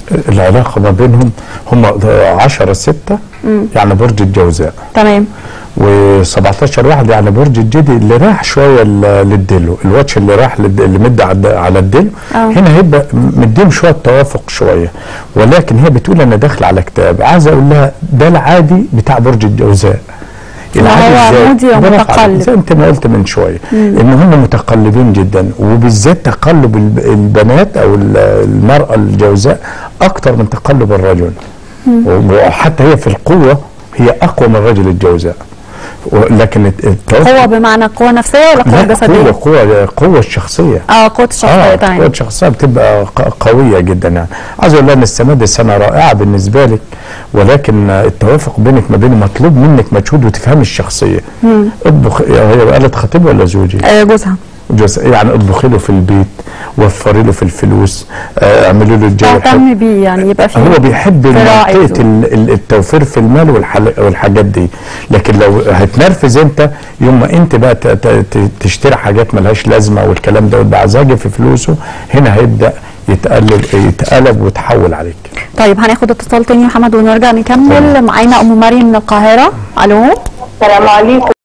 العلاقه ما بينهم هم 10 6 يعني برج الجوزاء تمام و17 واحد يعني برج الجدي اللي راح شويه ل- للدلو الواتش اللي راح للد- اللي مد على على الدلو آه. هنا هيبقى مديهم شويه توافق شويه ولكن هي بتقول انا داخله على كتاب عايز اقول لها ده العادي بتاع برج الجوزاء العادي هو إزاي؟ مودي برافو عليك. ومتقلب. زي انت ما قلت من شويه ان هم متقلبين جدا وبالذات تقلب الب- البنات او ال- المراه الجوزاء اكتر من تقلب الرجل وحتى هي في القوه هي اقوى من الرجل الجوزاء و- لكن الت- التوافق قوه بمعنى قوه نفسيه ولا قوه لا جسديه؟ قوه قوه قوه الشخصيه اه قوه الشخصيه اه قوه تمام الشخصيه بتبقى ق- قويه جدا يعني عايز اقول لها ان السنه دي سنه رائعه بالنسبه لك ولكن التوافق بينك ما بين مطلوب منك مجهود وتفهمي الشخصيه اطبخ هي قالت خطيب ولا زوجي؟ آه جوزها جوز يعني اطبخي له في البيت وفري له في الفلوس آه، اعملي له الجو الحلو. تهتم بيه يعني يبقى في هو بيحب راعي منطقه ذوق. ال- ال- التوفير في المال والحل- والحاجات دي لكن لو هتنرفز انت يوم ما انت بقى ت- ت- ت- تشتري حاجات ملهاش لازمه والكلام ده والبعزاجه في فلوسه هنا هيبدا يتقلب يتقلب ويتحول عليك طيب هناخد اتصال تاني يا محمد ونرجع نكمل معانا ام مريم من القاهره الو السلام عليكم